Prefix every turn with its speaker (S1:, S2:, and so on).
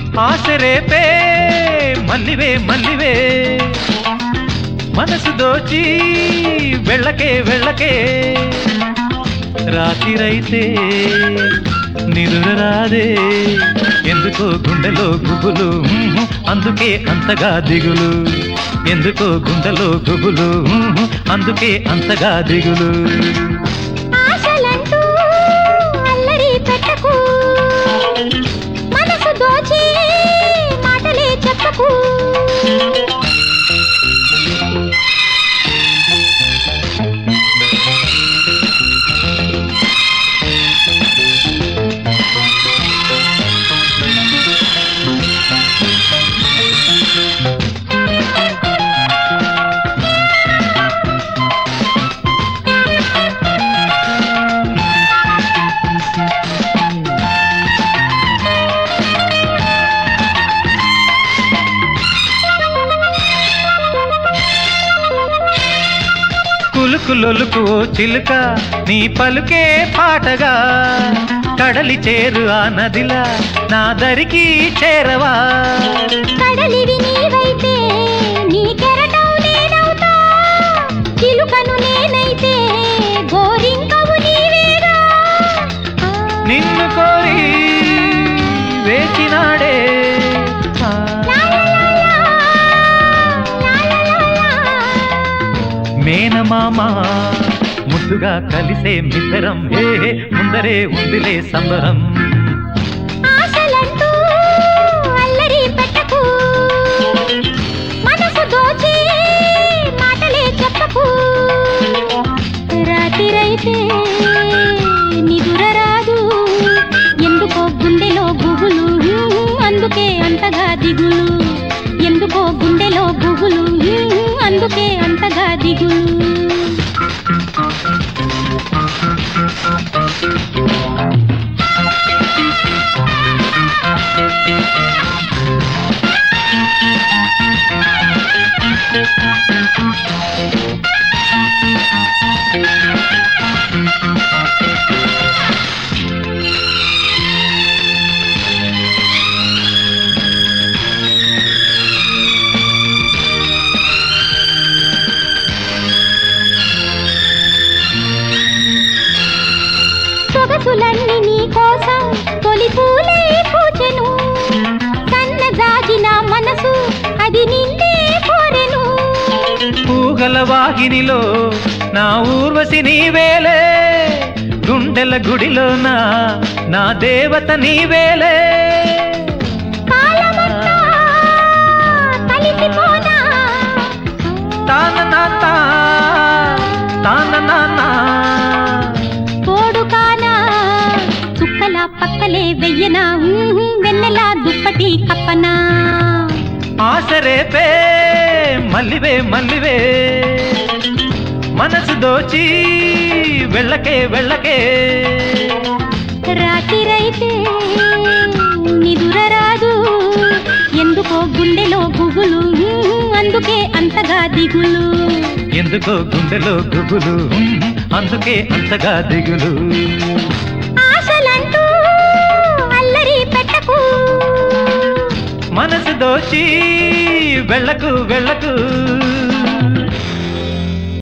S1: ఆశ రేపే మల్లివే మల్లివే మనసు దోచి వెళ్ళకే వెళ్ళకే రాత్రిరైతే నిదుర రాదే ఎందుకో గుండెలో గుబులు ఉహు, అందుకే అంతగా దిగులు ఎందుకో గుండెలో గుబులు ఉహు, అందుకే అంతగా దిగులు
S2: ఆశలంటూ అల్లరి పెట్టకు మనసు దోచి మాటలే చెప్పకు
S1: కులుకులొలుకు ఓ చిలుక నీ పలుకే పాటగా కడలి చేరు ఆ నదిలా నా దరికి చేరవా
S2: కడలివి నీవైతే నీ కెరటం నేనవుతా చిలుకను నేనైతే గోరింకవు నీవేగా ఆ,
S1: నిన్ను కోరి వేచినాడే ఆ,
S2: లా, లా, లా, లా, లా, లా, లా.
S1: మేనమామ ముద్దుగా కలిసే మిద్దరం ఏ ముందరే ఉందిలే సంబరం
S2: ఆశలంటూ అల్లరి పెట్టకు మనసు దోచి మాటలే చెప్పకు రాత్రిరైతే నిదుర రాదు ఎందుకో గుండెలో గుబులు అందుకే అంతగా దిగులు ఎందుకో గుండెలో గుబులు అందుకే అంతగా దిగులు సొగసులన్నీ నీ కోసం తొలి పూలే పూచెను కన్న జాగిన మనసు అది నిన్నే కోరెను
S1: పూగల వాహినిలో నా ఊర్వశి నీవేలే గుండెల గుడిలో నా నా దేవత నీవేలే
S2: కాలమంతా కలిసిపోనా
S1: తాన నాన్న తాన నాన్న
S2: తోడు కానా చుక్కల పక్కలే వెయ్యనా ఊహు, వెన్నెల దుప్పటి కప్పనా
S1: ఆశ రేపే మల్లివే మల్లివే మనసు దోచి వెళ్ళకే వెళ్ళకే
S2: రాత్రిరైతే నిదుర రాదు ఎందుకో గుండెలో గుబులు అందుకే అంతగా దిగులు
S1: ఎందుకో గుండెలో గుబులు అందుకే అంతగా దిగులు
S2: ఆశలంటూ అల్లరి పెట్టకు
S1: మనసు దోచి వెళ్ళకు వెళ్ళకు